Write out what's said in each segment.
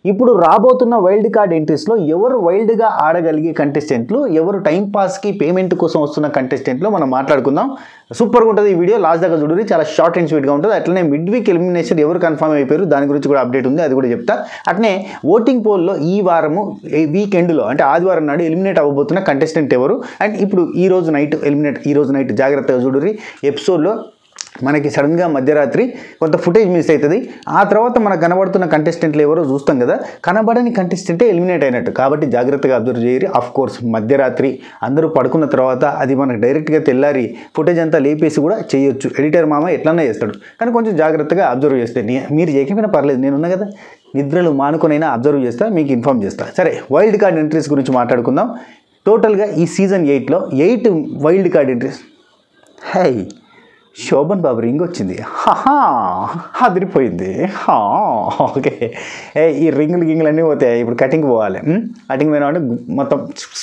ఇప్పుడు రాబోతున్న wild card ఎంట్రీస్లో ఎవరు వైల్డ్గా ఆడగలిగే కంటెస్టెంట్లు ఎవరు టైం పాస్కి పేమెంట్ కోసం వస్తున్న కంటెస్టెంట్లో మనం మాట్లాడుకుందాం సూపర్గా ఉంటుంది ఈ వీడియో లాస్ట్ దాకా చూడండి చాలా షార్ట్ అండ్ స్వీట్గా ఉంటుంది అట్లనే మిడ్ వీక్ ఎలిమినేషన్ ఎవరు కన్ఫర్మ్ అయిపోయారు దాని గురించి కూడా అప్డేట్ ఉంది అది కూడా చెప్తా అట్నే ఓటింగ్ పోల్లో ఈ వారము ఈ వీకెండ్లో అంటే ఆదివారం నాడు ఎలిమినేట్ అవ్వబోతున్న కంటెస్టెంట్ ఎవరు అండ్ ఇప్పుడు ఈ రోజు నైట్ ఎలిమినేట్ ఈ రోజు నైట్ జాగ్రత్తగా చూడండి ఎపిసోడ్లో మనకి సడన్గా మధ్యరాత్రి కొంత ఫుటేజ్ మిస్ అవుతుంది ఆ తర్వాత మనకు కనబడుతున్న కంటెస్టెంట్లు ఎవరో చూస్తాం కదా కనబడని కంటెస్టెంటే ఎలిమినేట్ అయినట్టు కాబట్టి జాగ్రత్తగా అబ్జర్వ్ చేయరు ఆఫ్ కోర్స్ మధ్యరాత్రి అందరూ పడుకున్న తర్వాత అది మనకు డైరెక్ట్గా తెల్లారి ఫుటేజ్ అంతా లేపేసి కూడా చేయొచ్చు ఎడిటర్ మామ ఎట్లన్నా చేస్తాడు కానీ కొంచెం జాగ్రత్తగా అబ్జర్వ్ చేస్తే నే- మీరు చేయకపోయినా పర్లేదు నేనున్నా కదా నిద్రలు మానుకొనైనా అబ్జర్వ్ చేస్తా మీకు ఇన్ఫామ్ చేస్తా సరే వైల్డ్ కార్డ్ ఎంట్రీస్ గురించి మాట్లాడుకుందాం టోటల్గా ఈ సీజన్ ఎయిట్లో ఎయిట్ వైల్డ్ కార్డ్ ఎంట్రీస్ హై శోభన్ బాబు రింగ్ వచ్చింది హహా అదిరిపోయింది హా ఓకే ఏ ఈ రింగులు గింగులు అన్నీ పోతాయి ఇప్పుడు కటింగ్ పోవాలి ఉమ్, కటింగ్ పోయినా అంటే గు- మొత్తం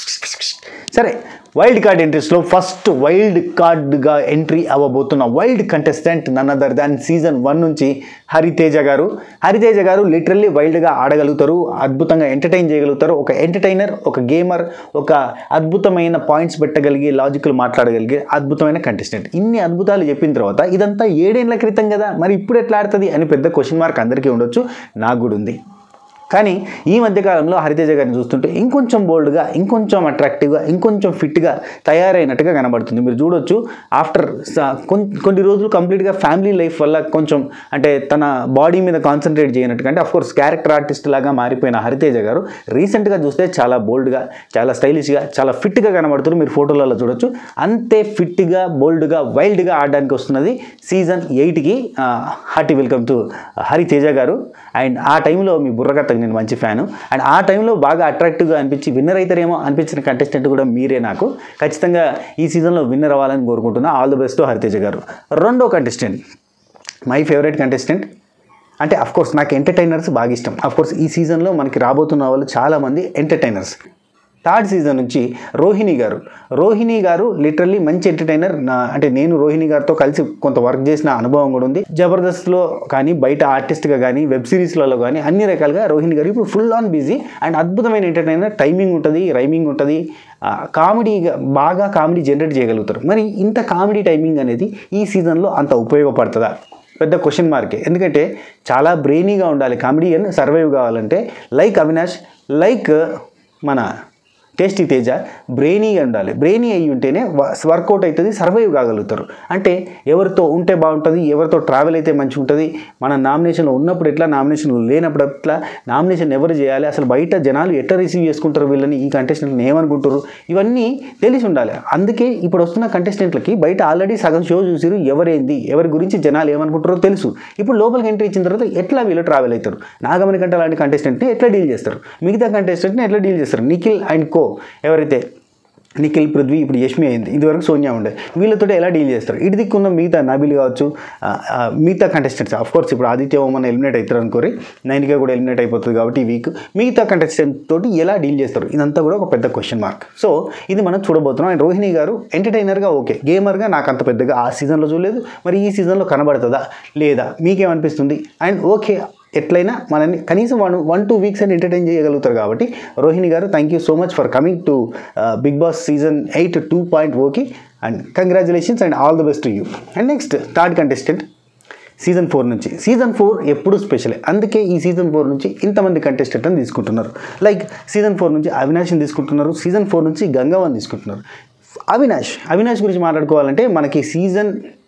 సరే వైల్డ్ కార్డ్ ఎంట్రీస్లో ఫస్ట్ వైల్డ్ కార్డ్గా ఎంట్రీ అవ్వబోతున్న wild contestant none other than season one నుంచి హరితేజ గారు హరితేజ గారు లిటరల్లీ వైల్డ్గా ఆడగలుగుతారు అద్భుతంగా ఎంటర్టైన్ చేయగలుగుతారు ఒక ఎంటర్టైనర్ ఒక గేమర్ ఒక అద్భుతమైన పాయింట్స్ పెట్టగలిగి లాజికల్ మాట్లాడగలిగే అద్భుతమైన కంటెస్టెంట్ ఇన్ని అద్భుతాలు చెప్పిన తర్వాత ఇదంతా ఏడేళ్ల క్రితం కదా మరి ఇప్పుడు ఎట్లా ఆడుతుంది అని పెద్ద క్వశ్చన్ మార్క్ అందరికీ ఉండొచ్చు నాకు కూడా ఉంది కానీ ఈ మధ్యకాలంలో హరితేజ గారిని చూస్తుంటే ఇంకొంచెం బోల్డ్గా ఇంకొంచెం అట్రాక్టివ్గా ఇంకొంచెం ఫిట్గా తయారైనట్టుగా కనబడుతుంది మీరు చూడొచ్చు ఆఫ్టర్ కొన్ని రోజులు కంప్లీట్గా ఫ్యామిలీ లైఫ్ వల్ల కొంచెం అంటే తన బాడీ మీద కాన్సన్ట్రేట్ చేయనట్టుగా అంటే కోర్స్ క్యారెక్టర్ ఆర్టిస్ట్ లాగా మారిపోయిన హరితేజ గారు రీసెంట్గా చూస్తే చాలా బోల్డ్గా చాలా స్టైలిష్గా చాలా ఫిట్గా కనబడుతున్నారు మీరు ఫోటోలలో చూడొచ్చు అంతే ఫిట్గా బోల్డ్గా వైల్డ్గా ఆడడానికి వస్తున్నది సీజన్ ఎయిట్కి హార్టీ వెల్కమ్ టు హరితేజ గారు అండ్ ఆ టైంలో మీ బుర్రకథకు నేను మంచి ఫ్యాను అండ్ ఆ టైంలో బాగా అట్రాక్టివ్గా అనిపించి విన్నర్ అవుతారేమో అనిపించిన కంటెస్టెంట్ కూడా మీరే నాకు ఖచ్చితంగా ఈ సీజన్లో విన్నర్ అవ్వాలని కోరుకుంటున్నా all the best Hariteja garu రెండో కంటెస్టెంట్ మై ఫేవరెట్ కంటెస్టెంట్ అంటే అఫ్ కోర్స్ నాకు ఎంటర్టైనర్స్ బాగా ఇష్టం అఫ్ కోర్స్ ఈ సీజన్లో మనకి రాబోతున్న వాళ్ళు చాలామంది ఎంటర్టైనర్స్ థర్డ్ సీజన్ నుంచి రోహిణి గారు రోహిణి గారు లిటరల్లీ మంచి ఎంటర్టైనర్ నా అంటే నేను రోహిణి గారితో కలిసి కొంత వర్క్ చేసిన అనుభవం కూడా ఉంది జబర్దస్త్లో కానీ బయట ఆర్టిస్ట్గా కానీ వెబ్ సిరీస్లలో కానీ అన్ని రకాలుగా రోహిణి గారు ఇప్పుడు ఫుల్ ఆన్ బిజీ అండ్ అద్భుతమైన ఎంటర్టైనర్ టైమింగ్ ఉంటుంది రైమింగ్ ఉంటుంది కామెడీగా బాగా కామెడీ జనరేట్ చేయగలుగుతారు మరి ఇంత కామెడీ టైమింగ్ అనేది ఈ సీజన్లో అంత ఉపయోగపడుతుందా పెద్ద క్వశ్చన్ మార్కే ఎందుకంటే చాలా బ్రెయినీగా ఉండాలి కామెడియన్ సర్వైవ్ కావాలంటే లైక్ అవినాష్ లైక్ మన టేస్టీ తేజ బ్రెయినీగా ఉండాలి బ్రెయినీ అయ్యి ఉంటేనే వర్కౌట్ అవుతుంది సర్వైవ్ కాగలుగుతారు అంటే ఎవరితో ఉంటే బాగుంటుంది ఎవరితో ట్రావెల్ అయితే మంచిగా ఉంటుంది మన నామినేషన్లో ఉన్నప్పుడు ఎట్లా నామినేషన్లో లేనప్పుడు ఎట్లా నామినేషన్ ఎవరు చేయాలి అసలు బయట జనాలు ఎట్లా రిసీవ్ చేసుకుంటారు వీళ్ళని ఈ కంటెస్టెంట్ని ఏమనుకుంటారు ఇవన్నీ తెలిసి ఉండాలి అందుకే ఇప్పుడు వస్తున్న కంటెస్టెంట్లకి బయట ఆల్రెడీ సగం షో చూసిరు ఎవరేంది ఎవరి గురించి జనాలు ఏమనుకుంటారో తెలుసు ఇప్పుడు లోపలికి ఎంట్రీ ఇచ్చిన తర్వాత ఎట్లా వీళ్ళు ట్రావెల్ అవుతారు నాగమణి కంటే అలాంటి కంటెస్టెంట్ని ఎట్లా డీల్ చేస్తారు మిగతా కంటెస్టెంట్ని ఎట్లా డీల్ చేస్తారు నిఖిల్ అండ్ కో ఎవరైతే నిఖిల్ పృథ్వీ ఇప్పుడు యష్మి అయింది ఇదివరకు సోనియా ఉండే వీళ్ళతో ఎలా డీల్ చేస్తారు ఇటు దిక్కున్న మిగతా నబిల్ కావచ్చు ఆ, ఆ, మిగతా కంటెస్టెంట్స్ ఆఫ్ కోర్స్ ఇప్పుడు ఆదిత్య ఓమన్ ఎలిమినేట్ అవుతారు అనుకోరి నైన్గా కూడా ఎలిమినేట్ అయిపోతుంది కాబట్టి ఈ వీక్ మిగతా కంటెస్టెంట్ తోటి ఎలా డీల్ చేస్తారు ఇదంతా కూడా ఒక పెద్ద క్వశ్చన్ మార్క్ సో ఇది మనం చూడబోతున్నాం అండ్ రోహిణి గారు ఎంటర్టైనర్గా ఓకే గేమర్గా నాకు అంత పెద్దగా ఆ సీజన్లో చూడలేదు మరి ఈ సీజన్లో కనబడుతుందా లేదా మీకేమనిపిస్తుంది అండ్ ఓకే ఎట్లయినా మనల్ని కనీసం వన్ వన్ టూ వీక్స్ అని ఎంటర్టైన్ చేయగలుగుతారు కాబట్టి Rohini garu thank you so much for coming to Bigg Boss season eight two point okay and congratulations and all the best you and next third contestant season four నుంచి season four ఎప్పుడు స్పెషలే అందుకే ఈ season four నుంచి ఇంతమంది contestant అని తీసుకుంటున్నారు like season four నుంచి అవినాష్ని తీసుకుంటున్నారు సీజన్ ఫోర్ నుంచి గంగావన్ తీసుకుంటున్నారు అవినాష్ అవినాష్ గురించి మాట్లాడుకోవాలంటే మనకి సీజన్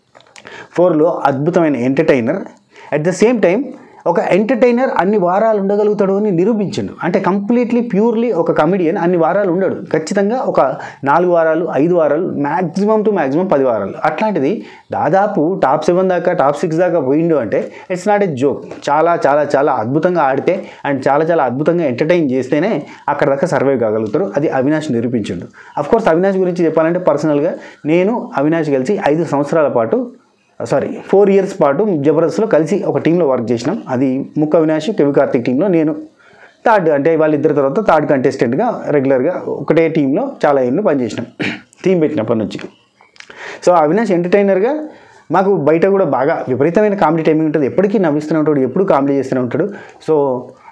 ఫోర్లో అద్భుతమైన entertainer at the same time ఒక ఎంటర్టైనర్ అన్ని వారాలు ఉండగలుగుతాడు అని నిరూపించిండు అంటే కంప్లీట్లీ ప్యూర్లీ ఒక కమెడియన్ అన్ని వారాలు ఉండడు ఖచ్చితంగా ఒక నాలుగు వారాలు ఐదు వారాలు మ్యాక్సిమం టు మ్యాక్సిమం పది వారాలు అట్లాంటిది దాదాపు టాప్ సెవెన్ దాకా టాప్ సిక్స్ దాకా పోయిండు అంటే ఇట్స్ నాట్ ఏ జోక్ చాలా చాలా చాలా అద్భుతంగా ఆడితే అండ్ చాలా చాలా అద్భుతంగా ఎంటర్టైన్ చేస్తేనే అక్కడ దాకా సర్వైవ్ కాగలుగుతారు అది అవినాష్ నిరూపించిండు అఫ్ కోర్స్ అవినాష్ గురించి చెప్పాలంటే పర్సనల్గా నేను అవినాష్ కలిసి ఐదు సంవత్సరాల పాటు సారీ ఫోర్ ఇయర్స్ పాటు జబర్దస్త్లో కలిసి ఒక టీంలో వర్క్ చేసినాం అది ముక్క అవినాష్ కవి కార్తిక్ టీంలో నేను థర్డ్ అంటే వాళ్ళిద్దరి తర్వాత థర్డ్ కంటెస్టెంట్గా రెగ్యులర్గా ఒకటే టీంలో చాలా ఏళ్ళు పనిచేసినాం టీం పెట్టినప్పటి నుంచి సో అవినాష్ ఎంటర్టైనర్గా మాకు బయట కూడా బాగా విపరీతమైన కామెడీ టైమింగ్ ఉంటుంది ఎప్పటికీ నవ్విస్తూనే ఉంటాడు ఎప్పుడు కామెడీ చేస్తూనే ఉంటాడు సో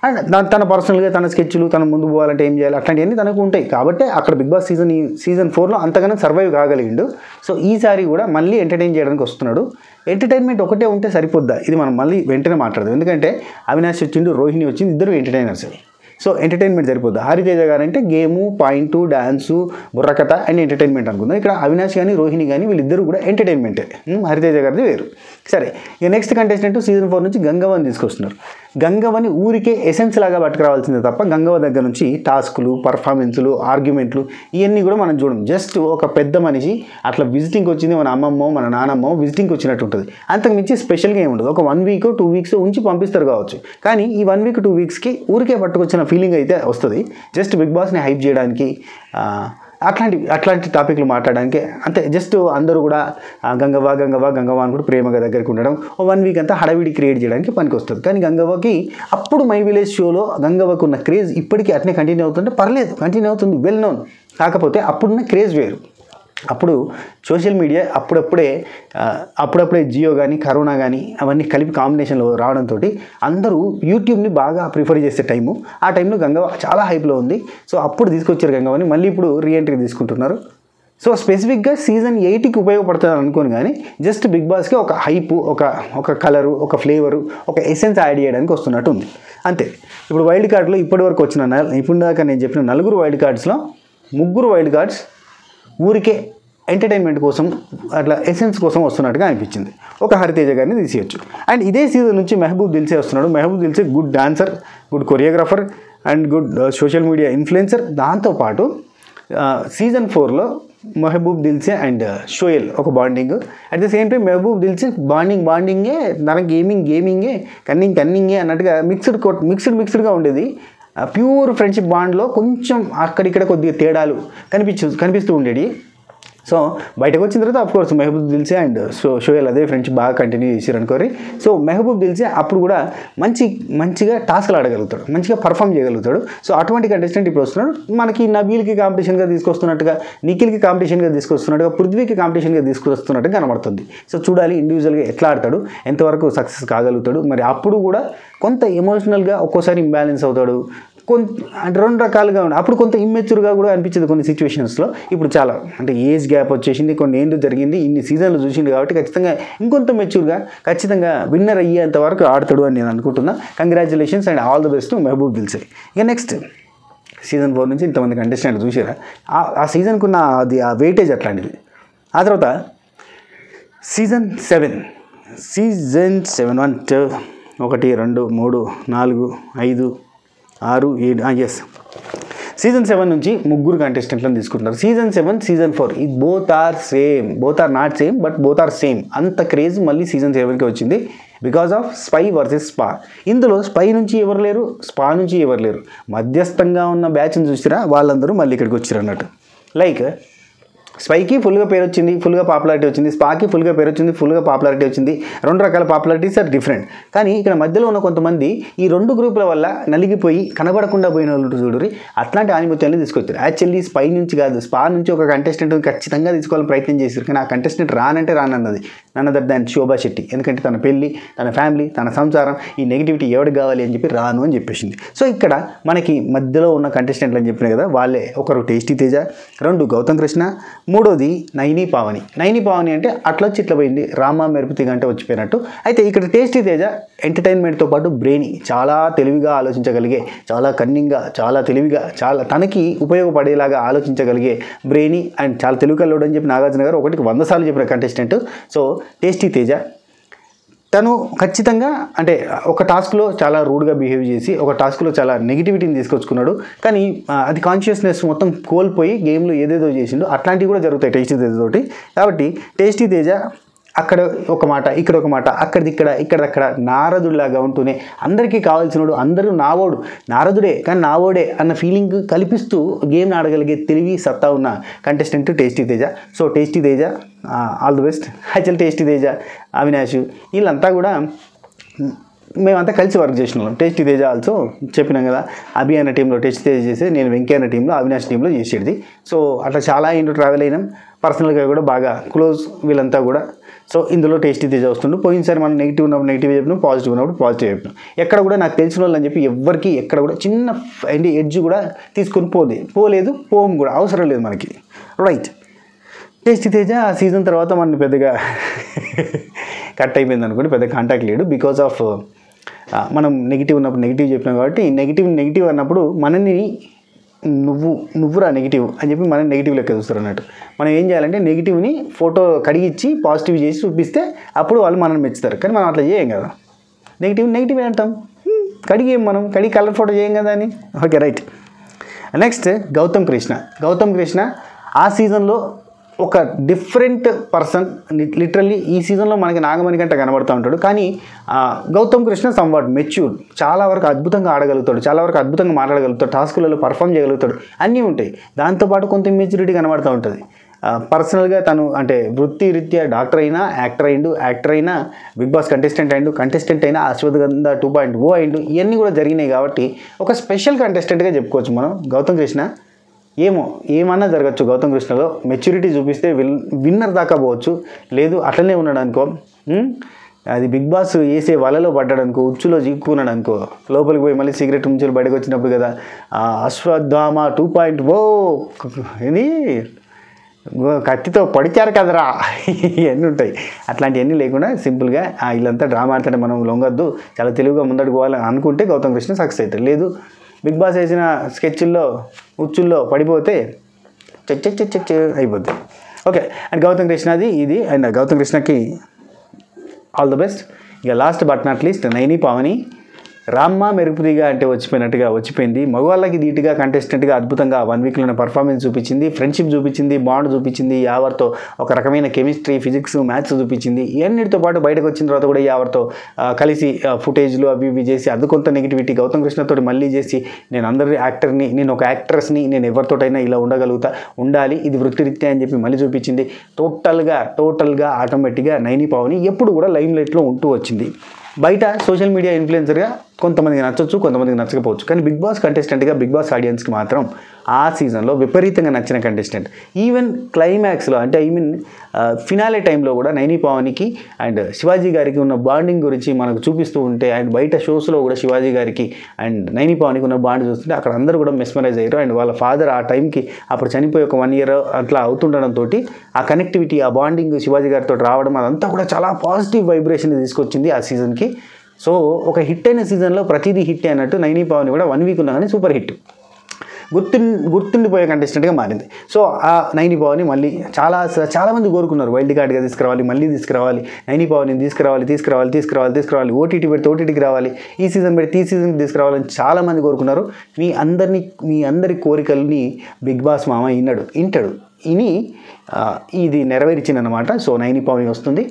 అండ్ దాని తన పర్సనల్గా తన స్కెచ్లు తన ముందు పోవాలంటే ఏం చేయాలి అట్లాంటివన్నీ తనకు ఉంటాయి కాబట్టి అక్కడ బిగ్ బాస్ సీజన్ సీజన్ ఫోర్లో అంతగానో సర్వైవ్ కాగలిగిండు సో ఈసారి కూడా మళ్ళీ ఎంటర్టైన్ చేయడానికి వస్తున్నాడు ఎంటర్టైన్మెంట్ ఒకటే ఉంటే సరిపోద్దా ఇది మనం మళ్ళీ వెంటనే మాట్లాడదాం ఎందుకంటే అవినాష్ వచ్చిండు రోహిణి వచ్చింది ఇద్దరు ఎంటర్టైనర్స్ సో ఎంటర్టైన్మెంట్ సరిపోద్ది హరితేజ గారు అంటే game point dance Burrakatha and entertainment అనుకుందాం ఇక్కడ అవినాష్ కానీ రోహిణి కానీ వీళ్ళిద్దరు కూడా ఎంటర్టైన్మెంటే ఉమ్, హరితేజ గారిది వేరు సరే ఇక నెక్స్ట్ కంటెస్టెంట్ సీజన్ ఫోర్ నుంచి గంగవ్వని తీసుకొస్తున్నారు గంగవ్వని ఊరికే ఎసెన్స్ లాగా పట్టుకురావాల్సిందే తప్ప గంగవ్వ దగ్గర నుంచి టాస్కులు పర్ఫార్మెన్స్లు ఆర్గ్యుమెంట్లు ఇవన్నీ కూడా మనం చూడం జస్ట్ ఒక పెద్ద మనిషి అట్లా విజిటింగ్కి వచ్చింది మన అమ్మమ్మో మన నానమ్మో విజిటింగ్కి వచ్చినట్టు ఉంటుంది అంతకు మించి స్పెషల్గా ఏమి ఉండదు ఒక వన్ వీక్ టూ వీక్స్ ఉంచి పంపిస్తారు కావచ్చు కానీ ఈ వన్ వీక్ టూ వీక్స్కి ఊరికే పట్టుకొచ్చిన ఫీలింగ్ అయితే వస్తుంది జస్ట్ బిగ్ బాస్ని హైప్ చేయడానికి ఆ, అట్లాంటి అట్లాంటి టాపిక్లు మాట్లాడడానికి అంతే జస్ట్ అందరూ కూడా ఆ, గంగవ్వ గంగవ్వ గంగవ్వ అని కూడా ప్రేమగా దగ్గరికి ఉండడం ఓ వన్ వీక్ అంతా హడావిడి క్రియేట్ చేయడానికి పనికి వస్తుంది కానీ గంగవ్వకి అప్పుడు మై విలేజ్ షోలో గంగవ్వకు ఉన్న క్రేజ్ ఇప్పటికీ అట్నే కంటిన్యూ అవుతుంటే పర్లేదు కంటిన్యూ అవుతుంది వెల్ నోన్ కాకపోతే అప్పుడున్న క్రేజ్ వేరు అప్పుడు సోషల్ మీడియా అప్పుడప్పుడే ఆ, అప్పుడప్పుడే జియో కానీ కరోనా కానీ అవన్నీ కలిపి కాంబినేషన్లో రావడంతో అందరూ యూట్యూబ్ని బాగా ప్రిఫర్ చేసే టైము ఆ టైంలో గంగవ్వ చాలా హైప్లో ఉంది సో అప్పుడు తీసుకొచ్చారు గంగవ్వని మళ్ళీ ఇప్పుడు రీఎంట్రీ తీసుకుంటున్నారు సో స్పెసిఫిక్గా సీజన్ ఎయిట్కి ఉపయోగపడుతుంది అనుకోను కానీ జస్ట్ బిగ్ బాస్కి ఒక హైప్ ఒక ఒక కలరు ఒక ఫ్లేవరు ఒక ఎసెన్స్ యాడ్ చేయడానికి వస్తున్నట్టు ఉంది అంతే ఇప్పుడు వైల్డ్ కార్డ్లో ఇప్పటివరకు వచ్చిన నల్ ఇప్పుడు దాకా నేను చెప్పిన నలుగురు వైల్డ్ కార్డ్స్లో ముగ్గురు వైల్డ్ కార్డ్స్ ఊరికే ఎంటర్టైన్మెంట్ కోసం అట్లా ఎసెన్స్ కోసం వస్తున్నట్టుగా అనిపించింది ఒక హరితేజ గారిని తీసేయచ్చు అండ్ ఇదే సీజన్ నుంచి మెహబూబ్ దిల్సే వస్తున్నాడు Mehboob Dilse good dancer good choreographer and good social media influencer దాంతోపాటు సీజన్ ఫోర్లో మెహబూబ్ దిల్సే అండ్ షోయల్ ఒక bonding at the same time Mehboob Dilse bonding బాండింగే తన గేమింగ్ గేమింగే కన్నింగ్ కన్నింగే అన్నట్టుగా మిక్స్డ్ మిక్స్డ్ మిక్స్డ్గా ఉండేది ప్యూర్ ఫ్రెండ్షిప్ బాండ్లో కొంచెం అక్కడిక్కడ కొద్దిగా తేడాలు కనిపించు కనిపిస్తూ ఉండేవి సో బయటకు వచ్చిన తర్వాత of course Mehboob Dilse and so Sohel అదే ఫ్రెండ్షిప్ బాగా కంటిన్యూ చేశారు అనుకోరి సో మెహబూబ్ దిల్సే అప్పుడు కూడా మంచి మంచిగా టాస్క్లు ఆడగలుగుతాడు మంచిగా పర్ఫామ్ చేయగలుగుతాడు సో అటువంటి కంటెస్టెంట్ ఇప్పుడు వస్తున్నాడు మనకి నబీల్కి కాంపిటీషన్గా తీసుకొస్తున్నట్టుగా నిఖిల్కి కాంపిటీషన్గా తీసుకొస్తున్నట్టుగా పృథ్వీకి కాంపిటీషన్గా తీసుకొస్తున్నట్టుగా కనబడుతుంది సో చూడాలి ఇండివిజువల్గా ఎట్లా ఆడతాడు ఎంతవరకు సక్సెస్ కాగలుగుతాడు మరి అప్పుడు కూడా కొంత ఎమోషనల్గా ఒక్కోసారి ఇంబ్యాలెన్స్ అవుతాడు కొంత అంటే రెండు రకాలుగా ఉన్నాయి అప్పుడు కొంత ఇమ్మెచ్యూర్గా కూడా అనిపించింది కొన్ని సిచ్యువేషన్స్లో ఇప్పుడు చాలా అంటే ఏజ్ గ్యాప్ వచ్చేసింది కొన్ని ఏండ్లు జరిగింది ఇన్ని సీజన్లు చూసింది కాబట్టి ఖచ్చితంగా ఇంకొంత మెచ్యూర్గా ఖచ్చితంగా విన్నర్ అయ్యేంత వరకు ఆడతాడు అని నేను అనుకుంటున్నా congratulations and all the best Mehboob Dilse ఇక నెక్స్ట్ సీజన్ ఫోర్ నుంచి ఇంతమంది కంటెస్టెంట్ చూసారా ఆ- ఆ సీజన్కు ఉన్న అది ఆ వెయిటేజ్ అట్లాంటిది ఆ తర్వాత season seven season seven one two ఒకటి రెండు మూడు నాలుగు ఐదు ఆరు ఏడు ఎస్ సీజన్ సెవెన్ నుంచి ముగ్గురు కంటెస్టెంట్లను తీసుకుంటున్నారు సీజన్ సెవెన్ సీజన్ ఫోర్ ఈ both are same both are not same but both are same అంత క్రేజ్ మళ్ళీ సీజన్ సెవెన్కి వచ్చింది because of spy versus spa ఇందులో స్పై నుంచి ఎవరు లేరు స్పా నుంచి ఎవరు లేరు మధ్యస్థంగా ఉన్న బ్యాచ్ని చూసిరా వాళ్ళందరూ మళ్ళీ ఇక్కడికి వచ్చారు అన్నట్టు లైక్ స్పైకి ఫుల్గా పేరు వచ్చింది ఫుల్గా పాపులారిటీ వచ్చింది స్పాకి ఫుల్గా పేరు వచ్చింది ఫుల్గా పాపులారిటీ వచ్చింది రెండు రకాల పాపులారిటీస్ ఆర్ డిఫరెంట్ కానీ ఇక్కడ మధ్యలో ఉన్న కొంతమంది ఈ రెండు గ్రూపుల వల్ల నలిగిపోయి కనబడకుండా పోయిన వాళ్ళు చూడరి అట్లాంటి ఆనిమత్యాన్ని తీసుకొచ్చారు యాక్చువల్లీ స్పై నుంచి కాదు స్పా నుంచి ఒక కంటెస్టెంట్ ఖచ్చితంగా తీసుకోవాలని ప్రయత్నం చేశారు కానీ ఆ కంటెస్టెంట్ రానంటే రానన్నది నన్న దట్ దాని శోభా శెట్టి ఎందుకంటే తన పెళ్ళి తన ఫ్యామిలీ తన సంసారం ఈ నెగిటివిటీ ఎవరికి కావాలి అని చెప్పి రాను అని చెప్పేసింది సో ఇక్కడ మనకి మధ్యలో ఉన్న కంటెస్టెంట్లు అని చెప్పిన కదా వాళ్ళే ఒకరు టేస్టీ తేజ రెండు గౌతమ్ కృష్ణ మూడోది నైని పావని నైని పావని అంటే అట్లా వచ్చి ఇట్లా పోయింది రామ మెరుపు తీగ అంటే వచ్చిపోయినట్టు అయితే ఇక్కడ టేస్టీ తేజ ఎంటర్టైన్మెంట్తో పాటు బ్రెయిన్ చాలా తెలివిగా ఆలోచించగలిగే చాలా కన్నింగ్గా చాలా తెలివిగా చాలా తనకి ఉపయోగపడేలాగా ఆలోచించగలిగే బ్రెయినీ అండ్ చాలా తెలివి కల్లోడు అని చెప్పి నాగార్జున గారు ఒకటికి వంద సార్లు చెప్పిన కంటెస్టెంట్ సో టేస్టీ తేజ తను ఖచ్చితంగా అంటే ఒక టాస్క్లో చాలా రూడ్గా బిహేవ్ చేసి ఒక టాస్క్లో చాలా నెగిటివిటీని తీసుకొచ్చుకున్నాడు కానీ ఆ, అది కాన్షియస్నెస్ మొత్తం కోల్పోయి గేమ్లో ఏదేదో చేసిండో అట్లాంటివి కూడా జరుగుతాయి టేస్టీ తేజ తోటి కాబట్టి టేస్టీ తేజ అక్కడ ఒక మాట ఇక్కడ ఒక మాట అక్కడిది ఇక్కడ ఇక్కడక్కడ నారదుడిలాగా ఉంటూనే అందరికీ కావాల్సినోడు అందరూ నావోడు నారదుడే కానీ నావోడే అన్న ఫీలింగ్ కల్పిస్తూ గేమ్ ఆడగలిగే తెలివి సత్తా ఉన్న contestant tasty Teja so tasty Teja all the best actual tasty Teja Avinash వీళ్ళంతా కూడా మేమంతా కలిసి వర్క్ చేసిన వాళ్ళం టేస్టీ తేజ ఆల్సో చెప్పినాం కదా అభి అన్న టీంలో టేస్టీ తేజ చేసి నేను వెంకయ్య అన్న టీంలో అవినాష్ టీంలో చేసేది సో అట్లా చాలా ఏంటో ట్రావెల్ అయినాం పర్సనల్గా కూడా బాగా క్లోజ్ వీళ్ళంతా కూడా సో ఇందులో టేస్టీ తేజ వస్తుండు పోయినసారి మనం నెగిటివ్ ఉన్నప్పుడు నెగిటివ్ చెప్పినాం పాజిటివ్ ఉన్నప్పుడు పాజిటివ్ చెప్పినాం ఎక్కడ కూడా నాకు తెలిసిన వాళ్ళు అని చెప్పి ఎవరికి ఎక్కడ కూడా చిన్న ఏంటి ఎడ్జ్ కూడా తీసుకొని పోలే పోలేదు పోము కూడా అవసరం లేదు మనకి రైట్ టేస్టీ తేజ ఆ సీజన్ తర్వాత మన పెద్దగా కట్ అయిపోయింది అనుకోండి పెద్ద కాంటాక్ట్ లేడు బికాస్ ఆఫ్ మనం నెగిటివ్ ఉన్నప్పుడు నెగిటివ్ చెప్పినాం కాబట్టి నెగిటివ్ నెగిటివ్ అన్నప్పుడు మనని నువ్వు నువ్వురా నెగిటివ్ అని చెప్పి మనం నెగిటివ్ లెక్క చూస్తారు అన్నట్టు మనం ఏం చేయాలంటే నెగిటివ్ని ఫోటో కడిగిచ్చి పాజిటివ్ చేసి చూపిస్తే అప్పుడు వాళ్ళు మనల్ని మెచ్చుతారు కానీ మనం అట్లా చేయం కదా నెగిటివ్ నెగిటివ్ అంటాం హ్మ్, కడిగేం మనం కడిగి కలర్ ఫోటో చేయం కదా అని okay right next Gautam Krishna Gautam Krishna ఆ సీజన్లో ఒక డిఫరెంట్ పర్సన్ లిటరల్లీ ఈ సీజన్లో మనకి నాగమణి కంటే కనబడుతూ ఉంటాడు కానీ ఆ, గౌతమ్ కృష్ణ సమ్వాట్ మెచ్యూర్ చాలా వరకు అద్భుతంగా ఆడగలుగుతాడు చాలా వరకు అద్భుతంగా మాట్లాడగలుగుతాడు టాస్కులలో పర్ఫామ్ చేయగలుగుతాడు అన్నీ ఉంటాయి దాంతోపాటు కొంత మెచ్యూరిటీ కనబడుతూ ఉంటుంది పర్సనల్గా తను అంటే వృత్తి రీత్యా డాక్టర్ అయినా యాక్టర్ అయిండు యాక్టర్ అయినా బిగ్ బాస్ కంటెస్టెంట్ అయిండు కంటెస్టెంట్ అయినా అశ్వత్థగంధ టూ పాయింట్ ఓ అయిండు ఇవన్నీ కూడా జరిగినాయి కాబట్టి ఒక స్పెషల్ కంటెస్టెంట్గా చెప్పుకోవచ్చు మనం గౌతమ్ కృష్ణ ఏమో ఏమన్నా జరగచ్చు గౌతమ్ కృష్ణలో మెచ్యూరిటీ చూపిస్తే విన్ విన్నర్ దాకా పోవచ్చు లేదు అట్లనే ఉన్నాడు అనుకో ఉమ్, అది బిగ్ బాస్ వేసే వలలో పడ్డాడు అనుకో ఉచ్చులో చిక్కుకున్నాడు అనుకో లోపలికి పోయి మళ్ళీ సిగరెట్ ఉంచులు బయటకు వచ్చినప్పుడు కదా ఆ అశ్వత్థామ టూ పాయింట్ ఓ ఇది గో- కత్తితో పొడిచారు కదరా ఇవన్నీ ఉంటాయి అట్లాంటివన్నీ లేకుండా సింపుల్గా ఆ వీళ్ళంతా డ్రామా ఆడుతుంటే మనం లొంగొద్దు చాలా తెలివిగా ముందడుగు పోవాలని అనుకుంటే గౌతమ్ కృష్ణ సక్సెస్ అవుతాడు లేదు బిగ్ బాస్ వేసిన స్కెచ్ల్లో ఉచ్చుల్లో పడిపోతే check check check check check అయిపోద్ది ఓకే అండ్ గౌతమ్ కృష్ణది ఇది అండ్ గౌతమ్ కృష్ణకి ఆల్ ద బెస్ట్ ఇక last but not least Naini Pavani రామ్మ మెరుపుదిగా అంటే వచ్చిపోయినట్టుగా వచ్చిపోయింది మగవాళ్ళకి ధీటుగా కంటెస్టెంట్గా అద్భుతంగా వన్ వీక్లోనే పర్ఫార్మెన్స్ చూపించింది ఫ్రెండ్షిప్ చూపించింది బాండ్ చూపించింది యావర్తో ఒక రకమైన కెమిస్ట్రీ ఫిజిక్స్ మ్యాథ్స్ చూపించింది ఇవన్నిటితో పాటు బయటకు వచ్చిన తర్వాత కూడా యావర్తో ఆ, కలిసి ఫుటేజ్లు అవి ఇవి చేసి అది కొంత నెగిటివిటీ గౌతమ్ కృష్ణతో మళ్ళీ చేసి నేను అందరి యాక్టర్ని నేను ఒక యాక్ట్రెస్ని నేను ఎవరితోటైనా ఇలా ఉండగలుగుతా ఉండాలి ఇది వృత్తిరీత్యా అని చెప్పి మళ్ళీ చూపించింది టోటల్గా టోటల్గా ఆటోమేటిక్గా నైని పావని ఎప్పుడు కూడా లైమ్ లైట్లో ఉంటూ వచ్చింది బయట సోషల్ మీడియా ఇన్ఫ్లుయెన్సర్గా కొంతమందికి నచ్చొచ్చు కొంతమందికి నచ్చకపోవచ్చు కానీ బిగ్ బాస్ కంటెస్టెంట్గా బిగ్ బాస్ ఆడియన్స్కి మాత్రం ఆ సీజన్లో విపరీతంగా నచ్చిన కంటెస్టెంట్ ఈవెన్ క్లైమాక్స్లో అంటే ఐ మీన్ ఫినాలే టైంలో కూడా నైని పావనికి అండ్ శివాజీ గారికి ఉన్న బాండింగ్ గురించి మనకు చూపిస్తూ ఉంటే అండ్ బయట షోస్లో కూడా శివాజీ గారికి అండ్ నైని పావనికి ఉన్న బాండ్ చూస్తుంటే అక్కడ అందరూ కూడా మెస్మరైజ్ అయ్యారు అండ్ వాళ్ళ ఫాదర్ ఆ టైంకి అప్పుడు చనిపోయి ఒక వన్ ఇయర్ అట్లా అవుతుండడంతో ఆ కనెక్టివిటీ ఆ బాండింగ్ శివాజీ గారితో రావడం అదంతా కూడా చాలా పాజిటివ్ వైబ్రేషన్ తీసుకొచ్చింది ఆ సీజన్కి సో ఒక హిట్ అయిన సీజన్లో ప్రతిదీ హిట్ అన్నట్టు నైని పావని కూడా వన్ వీక్ ఉన్నా కానీ సూపర్ హిట్ గుర్తు గుర్తుండిపోయే కంటెస్టెంట్గా మారింది సో ఆ నైని పవర్ని మళ్ళీ చాలా చాలామంది కోరుకున్నారు వైల్డ్ కార్డ్గా తీసుకురావాలి మళ్ళీ తీసుకురావాలి నైని పవర్ని తీసుకురావాలి తీసుకురావాలి తీసుకురావాలి తీసుకురావాలి ఓటీటీ పెడితే ఓటీటీకి రావాలి ఈ సీజన్ పెడితే ఈ సీజన్కి తీసుకురావాలని చాలామంది కోరుకున్నారు మీ అందరినీ మీ అందరి కోరికల్ని బిగ్ బాస్ మామ విన్నాడు వింటాడు ఇని ఆ, ఇది నెరవేర్చిందనమాట సో నైని పవర్ని వస్తుంది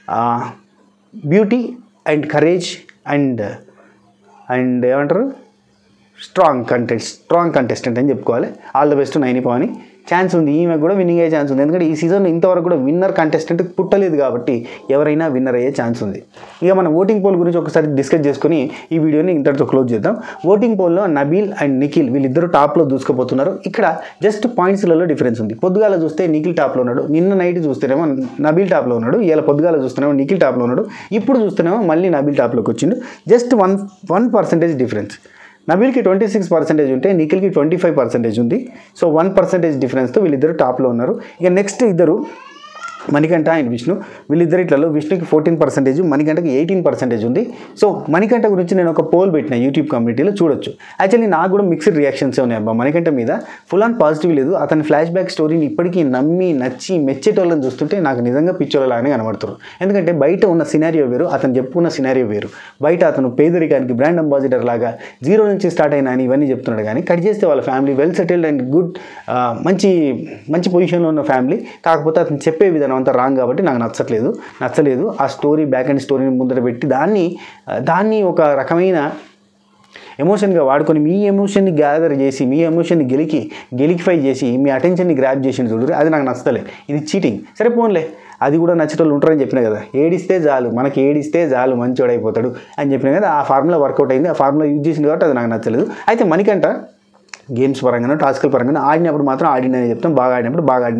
beauty and courage and and ఏమంటారు స్ట్రాంగ్ కంటెస్ట్ స్ట్రాంగ్ కంటెస్టెంట్ అని చెప్పుకోవాలి all the best Naini Pavani chance ఉంది ఈమె కూడా విన్నింగ్ అయ్యే ఛాన్స్ ఉంది ఎందుకంటే ఈ సీజన్ ఇంతవరకు కూడా విన్నర్ కంటెస్టెంట్ పుట్టలేదు కాబట్టి ఎవరైనా విన్నర్ అయ్యే ఛాన్స్ ఉంది ఇక మనం ఓటింగ్ పోల్ గురించి ఒకసారి డిస్కస్ చేసుకుని ఈ వీడియోని ఇంతటితో క్లోజ్ చేద్దాం ఓటింగ్ పోల్లో నబీల్ అండ్ నిఖిల్ వీళ్ళిద్దరు టాప్లో దూసుకుపోతున్నారు ఇక్కడ జస్ట్ పాయింట్స్లలో డిఫరెన్స్ ఉంది పొద్దుగాల చూస్తే నిఖిల్ టాప్లో ఉన్నాడు నిన్న నైట్ చూస్తేనేమో నబీల్ టాప్లో ఉన్నాడు ఇలా పొద్దుగాల చూస్తేనేమో నిఖిల్ టాప్లో ఉన్నాడు ఇప్పుడు చూస్తేనేమో మళ్ళీ నబీల్ టాప్లోకి వచ్చిండు just one one percentage difference నబీల్కి ట్వంటీ సిక్స్ పర్సెంటేజ్ ఉంటే నిఖిల్కి ట్వంటీ ఫైవ్ పర్సెంటేజ్ ఉంది సో వన్ పర్సెంటేజ్ డిఫరెన్స్తో వీళ్ళిద్దరు టాప్లో ఉన్నారు ఇక నెక్స్ట్ ఇద్దరు మణికంఠ అండ్ విష్ణు వీళ్ళిద్దరు ఇట్లలో విష్ణుకి ఫోర్టీన్ పర్సెంటేజ్ మణికంఠకి ఎయిటీన్ పర్సెంటేజ్ ఉంది సో మణికంఠ గురించి నేను ఒక పోల్ పెట్టిన యూట్యూబ్ కమ్యూనిటీలో చూడొచ్చు యాక్చువల్లీ నాకు కూడా మిక్స్డ్ రియాక్షన్స్ ఉన్నాయి అబ్బా మణికంఠ మీద ఫుల్ ఆన్ పాజిటివ్ లేదు అతని ఫ్లాష్ బ్యాక్ స్టోరీని ఇప్పటికీ నమ్మి నచ్చి మెచ్చేటోళ్ళని చూస్తుంటే నాకు నిజంగా పిచ్చోళ్ళలాగానే కనబడుతారు ఎందుకంటే బయట ఉన్న సినారియో వేరు అతను చెప్పుకున్న సినారియో వేరు బయట అతను పేదరికానికి బ్రాండ్ అంబాసిడర్ లాగా జీరో నుంచి స్టార్ట్ అయినా అని ఇవన్నీ చెప్తున్నాడు కానీ కట్ చేస్తే వాళ్ళ family well settled and good మంచి మంచి పొజిషన్లో ఉన్న ఫ్యామిలీ కాకపోతే అతను చెప్పే విధానం అంతా రాంగ్ కాబట్టి నాకు నచ్చట్లేదు నచ్చలేదు ఆ స్టోరీ బ్యాక్ అండ్ స్టోరీని ముందర పెట్టి దాన్ని ఆ, దాన్ని ఒక రకమైన ఎమోషన్గా వాడుకొని మీ ఎమోషన్ని గ్యాదర్ చేసి మీ ఎమోషన్ని గెలికి గెలికిఫై చేసి మీ అటెన్షన్ని గ్రాప్ చేసి చూడరు అది నాకు నచ్చలే ఇది చీటింగ్ సరే పోన్లే అది కూడా నచ్చేటోళ్ళు ఉంటారని చెప్పిన కదా ఏడిస్తే చాలు మనకి ఏడిస్తే చాలు మంచోడైపోతాడు అని చెప్పిన కదా ఆ ఫార్ములా వర్కౌట్ అయింది ఆ ఫార్ములా యూజ్ చేసింది కాబట్టి అది నాకు నచ్చలేదు అయితే మనకంట గేమ్స్ పరంగానో టాస్కుల పరంగానో ఆడినప్పుడు మాత్రం ఆడినని చెప్తాం బాగా ఆడినప్పుడు బాగా ఆడినని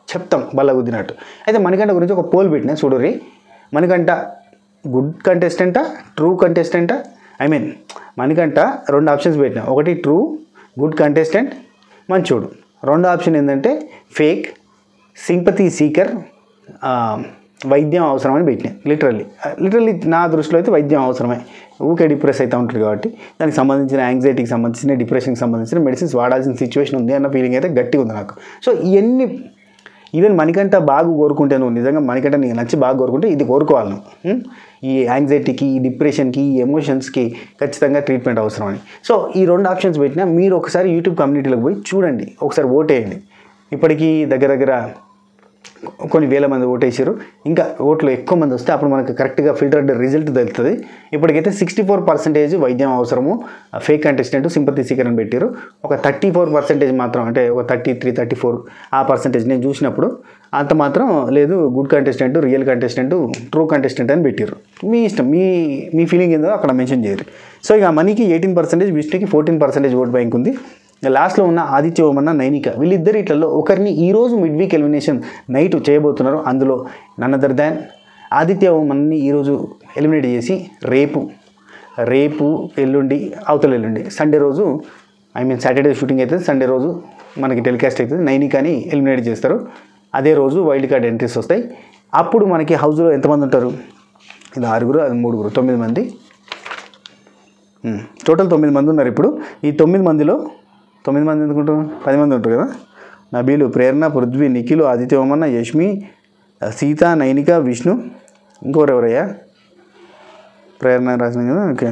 చెప్తాం బల్ల కుదిరినట్టు అయితే మణికంఠ గురించి ఒక పోల్ పెట్టినా చూడరి మణికంఠ గుడ్ కంటెస్టెంటా ట్రూ కంటెస్టెంటా ఐ మీన్ మణికంఠ రెండు ఆప్షన్స్ పెట్టినా ఒకటి ట్రూ గుడ్ కంటెస్టెంట్ మంచోడు రెండో ఆప్షన్ ఏంటంటే ఫేక్ సింపతి సీకర్ వైద్యం అవసరం అని పెట్టినా లిటరల్లీ లిటరల్లీ నా దృష్టిలో అయితే వైద్యం అవసరమే ఊకే డిప్రెస్ అవుతూ ఉంటుంది కాబట్టి దానికి సంబంధించిన యాంగ్జైటీకి సంబంధించిన డిప్రెషన్కి సంబంధించిన మెడిసిన్స్ వాడాల్సిన సిచ్యువేషన్ ఉంది అన్న ఫీలింగ్ అయితే గట్టిగా ఉంది నాకు సో ఇవన్నీ ఈవెన్ మణికంట బాగా కోరుకుంటే నువ్వు నిజంగా మణికంట నీకు నచ్చి బాగా కోరుకుంటే ఇది కోరుకోవాలి నువ్వు ఉం? ఈ యాంగ్జైటీకి ఈ డిప్రెషన్కి ఈ ఎమోషన్స్కి ఖచ్చితంగా ట్రీట్మెంట్ అవసరం అని సో ఈ రెండు ఆప్షన్స్ పెట్టినా మీరు ఒకసారి యూట్యూబ్ కమ్యూనిటీలోకి పోయి చూడండి ఒకసారి ఓటేయండి ఇప్పటికీ దగ్గర దగ్గర కొన్ని వేల మంది ఓటేసారు ఇంకా ఓట్లు ఎక్కువ మంది వస్తే అప్పుడు మనకు కరెక్ట్గా ఫిల్టర్డ్ రిజల్ట్ తెలుస్తుంది ఇప్పటికైతే సిక్స్టీ ఫోర్ పర్సెంటేజ్ వైద్యం అవసరము ఫేక్ కంటెస్టెంట్ సింపతి సీకర్ అని పెట్టారు ఒక థర్టీ ఫోర్ పర్సెంటేజ్ మాత్రం అంటే ఒక థర్టీ త్రీ థర్టీ ఫోర్ ఆ పర్సెంటేజ్ నేను చూసినప్పుడు అంత మాత్రం లేదు good contestant real contestant true contestant అని పెట్టారు మీ ఇష్టం మీ మీ ఫీలింగ్ ఏందో అక్కడ మెన్షన్ చేయరు సో ఇక మనీకి ఎయిటీన్ పర్సెంటేజ్ విష్ణుకి ఫోర్టీన్ పర్సెంటేజ్ ఓట్ బ్యాంక్ ఉంది లాస్ట్లో ఉన్న ఆదిత్య ఓమన్న నైనిక వీళ్ళిద్దరు ఇట్లలో ఒకరిని ఈరోజు మిడ్ వీక్ ఎలిమినేషన్ నైట్ చేయబోతున్నారు అందులో నన్నదర్ దాన్ ఆదిత్య ఓమన్ని ఈరోజు ఎలిమినేట్ చేసి రేపు రేపు ఎల్లుండి అవతల ఎల్లుండి సండే రోజు ఐ మీన్ సాటర్డే షూటింగ్ అవుతుంది సండే రోజు మనకి టెలికాస్ట్ అవుతుంది నైనికాని ఎలిమినేట్ చేస్తారు అదే రోజు వైల్డ్ కార్డ్ ఎంట్రీస్ వస్తాయి అప్పుడు మనకి హౌస్లో ఎంతమంది ఉంటారు ఇది ఆరుగురు అది మూడుగురు తొమ్మిది మంది ఉమ్, టోటల్ తొమ్మిది మంది ఉన్నారు ఇప్పుడు ఈ తొమ్మిది మందిలో తొమ్మిది మంది ఎందుకుంటారు పది మంది ఉంటారు కదా నబీలు ప్రేరణ పృథ్వీ నిఖిలు ఆదిత్య ఓమన్న యష్మి సీత నైనిక విష్ణు ఇంకోరు ఎవరయ్యా ప్రేరణ రాసినాం కదా ఓకే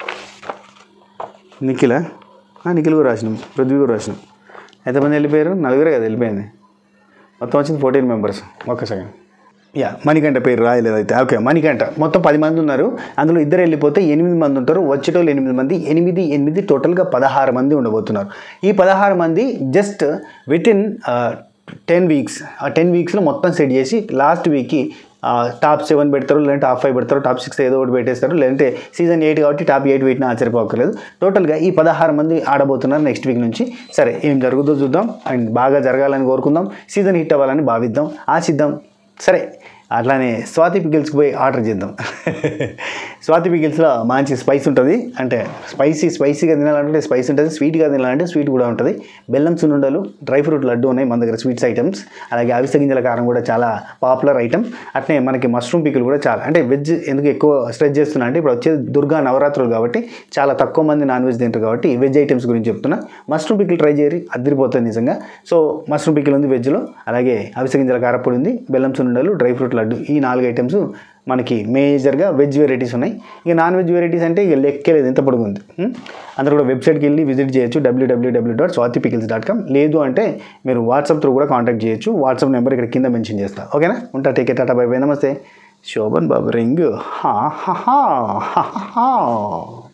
నిఖిల నిఖిల్ కూడా రాసినాం పృథ్వీ కూడా రాసినాం ఎంతమంది వెళ్ళిపోయారు నలుగురే కదా వెళ్ళిపోయింది మొత్తం వచ్చింది ఫోర్టీన్ మెంబర్స్ ఒక్క సెకండ్ యా మణికంఠ పేరు రాయలేదు అయితే ఓకే మణికంఠ మొత్తం పది మంది ఉన్నారు అందులో ఇద్దరు వెళ్ళిపోతే ఎనిమిది మంది ఉంటారు వచ్చేటోళ్ళు ఎనిమిది మంది ఎనిమిది ఎనిమిది టోటల్గా పదహారు మంది ఉండబోతున్నారు ఈ పదహారు మంది just with in ten weeks ఆ టెన్ వీక్స్లో మొత్తం సెట్ చేసి లాస్ట్ వీక్కి టాప్ సెవెన్ పెడతారు లేదంటే టాప్ ఫైవ్ పెడతారు టాప్ సిక్స్ ఏదో ఒకటి పెట్టేస్తారు లేదంటే సీజన్ ఎయిట్ కాబట్టి టాప్ ఎయిట్ పెట్టినా ఆశ్చర్యపోకర్లేదు టోటల్గా ఈ పదహారు మంది ఆడబోతున్నారు నెక్స్ట్ వీక్ నుంచి సరే ఏం జరుగుతుందో చూద్దాం అండ్ బాగా జరగాలని కోరుకుందాం సీజన్ హిట్ అవ్వాలని భావిద్దాం ఆశిద్దాం సరే అట్లానే స్వాతి పికిల్స్కి పోయి ఆర్డర్ చేద్దాం స్వాతి పికిల్స్లో మంచి స్పైస్ ఉంటుంది అంటే స్పైసీ స్పైసీగా తినాలంటే స్పైస్ ఉంటుంది స్వీట్గా తినాలంటే స్వీట్ కూడా ఉంటుంది బెల్లం సున్నుండలు డ్రై ఫ్రూట్ లడ్డు ఉన్నాయి మన దగ్గర స్వీట్స్ ఐటమ్స్ అలాగే అవిసె గింజల కారం కూడా చాలా పాపులర్ ఐటమ్ అట్నే మనకి మష్రూమ్ పికిల్ కూడా చాలా అంటే వెజ్ ఎందుకు ఎక్కువ స్ట్రెచ్ చేస్తున్నా అంటే ఇప్పుడు వచ్చేది దుర్గా నవరాత్రులు కాబట్టి చాలా తక్కువ మంది నాన్ వెజ్ తింటారు కాబట్టి వెజ్ ఐటమ్స్ గురించి చెప్తున్నా మష్రూమ్ పికిల్ ట్రై చేయరి అదిరిపోతుంది నిజంగా సో మష్రూమ్ పికిల్ ఉంది వెజ్లో అలాగే అవిసె గింజల కారపొడి ఉంది బెల్లం సున్నుండలు డ్రై ఫ్రూట్ లడ్డు ఈ నాలుగు ఐటమ్స్ మనకి మేజర్గా వెజ్ వెరైటీస్ ఉన్నాయి ఇక నాన్ వెజ్ వెరైటీస్ అంటే ఇక లెక్కలేదు ఎంత పొడుగు ఉంది ఉం? అందరూ కూడా వెబ్సైట్కి వెళ్ళి విజిట్ చేయొచ్చు డబ్ల్యూడబ్ల్యూడబ్ల్యూ dot Swathi pickles dot com లేదు అంటే మీరు వాట్సాప్ త్రూ కూడా కాంటాక్ట్ చేయొచ్చు వాట్సాప్ నెంబర్ ఇక్కడ కింద మెన్షన్ చేస్తా ఓకేనా ఉంటా టేకే టాటా బై బై నమస్తే శోభన్ బాబు రింగ్ హా హా హా హా హా